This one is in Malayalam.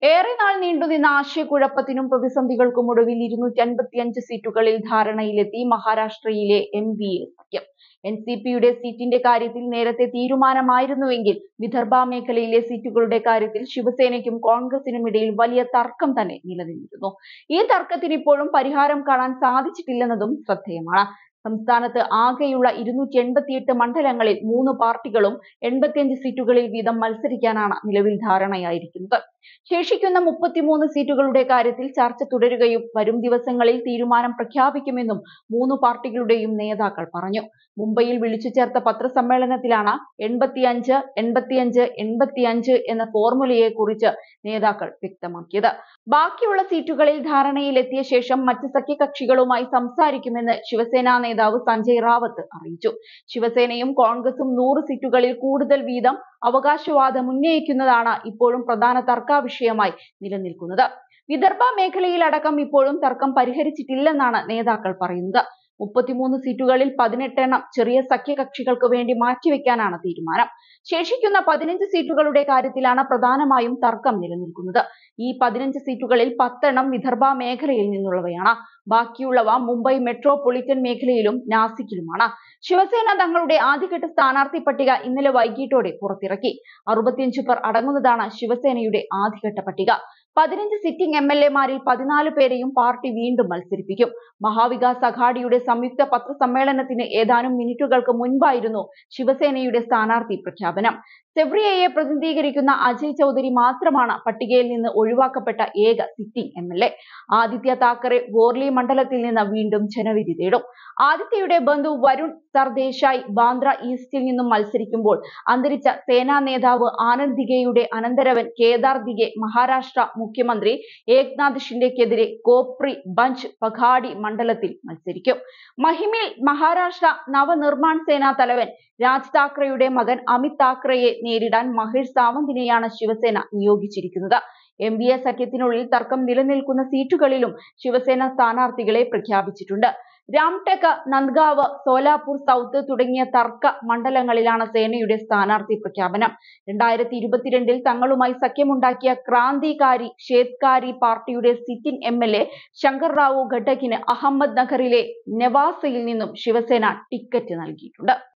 ഏറെ നാൾ നീണ്ടുനിന്ന ആശയക്കുഴപ്പത്തിനും പ്രതിസന്ധികൾക്കും ഒടുവിൽ ഇരുന്നൂറ്റി അൻപത്തിയഞ്ച് സീറ്റുകളിൽ ധാരണയിലെത്തി മഹാരാഷ്ട്രയിലെ എം പി എ സഖ്യം എൻ സി പിയുടെ സീറ്റിന്റെ കാര്യത്തിൽ നേരത്തെ തീരുമാനമായിരുന്നുവെങ്കിൽ വിദർഭ മേഖലയിലെ സീറ്റുകളുടെ കാര്യത്തിൽ ശിവസേനയ്ക്കും കോൺഗ്രസിനും ഇടയിൽ വലിയ തർക്കം തന്നെ നിലനിന്നിരുന്നു ഈ തർക്കത്തിന് ഇപ്പോഴും പരിഹാരം കാണാൻ സാധിച്ചിട്ടില്ലെന്നതും ശ്രദ്ധേയമാണ് സംസ്ഥാനത്ത് ആകെയുള്ള ഇരുന്നൂറ്റി എൺപത്തിയെട്ട് മണ്ഡലങ്ങളിൽ മൂന്ന് പാർട്ടികളും എൺപത്തിയഞ്ച് സീറ്റുകളിൽ വീതം മത്സരിക്കാനാണ് നിലവിൽ ധാരണയായിരിക്കുന്നത് ശേഷിക്കുന്ന മുപ്പത്തിമൂന്ന് സീറ്റുകളുടെ കാര്യത്തിൽ ചർച്ച തുടരുകയും വരും ദിവസങ്ങളിൽ തീരുമാനം പ്രഖ്യാപിക്കുമെന്നും മൂന്ന് പാർട്ടികളുടെയും നേതാക്കൾ പറഞ്ഞു മുംബൈയിൽ വിളിച്ചു ചേർത്ത പത്രസമ്മേളനത്തിലാണ് എൺപത്തിയഞ്ച് എൺപത്തിയഞ്ച് എൺപത്തിയഞ്ച് എന്ന ഫോർമുലയെ കുറിച്ച് നേതാക്കൾ വ്യക്തമാക്കിയത് ബാക്കിയുള്ള സീറ്റുകളിൽ ധാരണയിലെത്തിയ ശേഷം മറ്റ് സഖ്യകക്ഷികളുമായി സംസാരിക്കുമെന്ന് ശിവസേന നേതാവ് സഞ്ജയ് റാവത്ത് അറിയിച്ചു ശിവസേനയും കോൺഗ്രസും നൂറ് സീറ്റുകളിൽ കൂടുതൽ വീതം അവകാശവാദം ഉന്നയിക്കുന്നതാണ് ഇപ്പോഴും പ്രധാന തർക്കാവിഷയമായി നിലനിൽക്കുന്നത് വിദർഭ മേഖലയിലടക്കം ഇപ്പോഴും തർക്കം പരിഹരിച്ചിട്ടില്ലെന്നാണ് നേതാക്കൾ പറയുന്നത് മുപ്പത്തിമൂന്ന് സീറ്റുകളിൽ പതിനെട്ടെണ്ണം ചെറിയ സഖ്യകക്ഷികൾക്ക് വേണ്ടി മാറ്റിവെക്കാനാണ് തീരുമാനം ശേഷിക്കുന്ന പതിനഞ്ച് സീറ്റുകളുടെ കാര്യത്തിലാണ് പ്രധാനമായും തർക്കം നിലനിൽക്കുന്നത് ഈ പതിനഞ്ച് സീറ്റുകളിൽ പത്തെണ്ണം വിദർഭ മേഖലയിൽ നിന്നുള്ളവയാണ് ബാക്കിയുള്ളവ മുംബൈ മെട്രോപൊളിറ്റൻ മേഖലയിലും നാസിക്കിലുമാണ് ശിവസേന തങ്ങളുടെ ആദ്യഘട്ട സ്ഥാനാർത്ഥി പട്ടിക ഇന്നലെ വൈകിട്ടോടെ പുറത്തിറക്കി അറുപത്തിയഞ്ചു പേർ അടങ്ങുന്നതാണ് ശിവസേനയുടെ ആദ്യഘട്ട പട്ടിക പതിനഞ്ച് സിറ്റിംഗ് എം എൽ എമാരിൽ പതിനാല് പേരെയും പാർട്ടി വീണ്ടും മത്സരിപ്പിക്കും മഹാവികാസ് അഘാഡിയുടെ സംയുക്ത പത്രസമ്മേളനത്തിന് ഏതാനും മിനിറ്റുകൾക്ക് മുൻപായിരുന്നു ശിവസേനയുടെ സ്ഥാനാർത്ഥി പ്രഖ്യാപനം സെവ്രിയയെ പ്രതിനിധീകരിക്കുന്ന അജയ് ചൗധരി മാത്രമാണ് പട്ടികയിൽ നിന്ന് ഒഴിവാക്കപ്പെട്ട ഏക sitting M L A Aaditya Thackeray Worli മണ്ഡലത്തിൽ നിന്ന് വീണ്ടും ജനവിധി തേടും ആദിത്യയുടെ ബന്ധു വരുൺ സർദേശായി ബാന്ദ്ര ഈസ്റ്റിൽ നിന്നും മത്സരിക്കുമ്പോൾ അന്തരിച്ച സേനാ നേതാവ് ആനന്ദ് ദിഗയുടെ അനന്തരവൻ കേദാർ ദിഗെ മഹാരാഷ്ട്ര മുഖ്യമന്ത്രി ഏക്നാഥ് ഷിൻഡെക്കെതിരെ കോപ്രി ബഞ്ച് പഘാടി മണ്ഡലത്തിൽ മത്സരിക്കും മഹിമിൽ മഹാരാഷ്ട്ര നവനിർമ്മാൺ സേനാ തലവൻ രാജ് താക്കറെയുടെ മകൻ അമിത് താക്കറെയെ നേരിടാൻ മഹേഷ് സാവന്തിനെയാണ് ശിവസേന നിയോഗിച്ചിരിക്കുന്നത് എം ബി എ സഖ്യത്തിനുള്ളിൽ തർക്കം നിലനിൽക്കുന്ന സീറ്റുകളിലും ശിവസേന സ്ഥാനാർത്ഥികളെ പ്രഖ്യാപിച്ചിട്ടുണ്ട് രാംടെക് നന്ദ്ഗാവ് സോലാപൂർ സൗത്ത് തുടങ്ങിയ തർക്ക മണ്ഡലങ്ങളിലാണ് സേനയുടെ സ്ഥാനാർത്ഥി പ്രഖ്യാപനം രണ്ടായിരത്തി ഇരുപത്തിരണ്ടിൽ തങ്ങളുമായി സഖ്യമുണ്ടാക്കിയ ക്രാന്തികാരി ഷേത്കാരി പാർട്ടിയുടെ sitting M L A Shankar Rao ഘട്ടക്കിന് അഹമ്മദ് നഗറിലെ നെവാസയിൽ നിന്നും ശിവസേന ടിക്കറ്റ് നൽകിയിട്ടുണ്ട്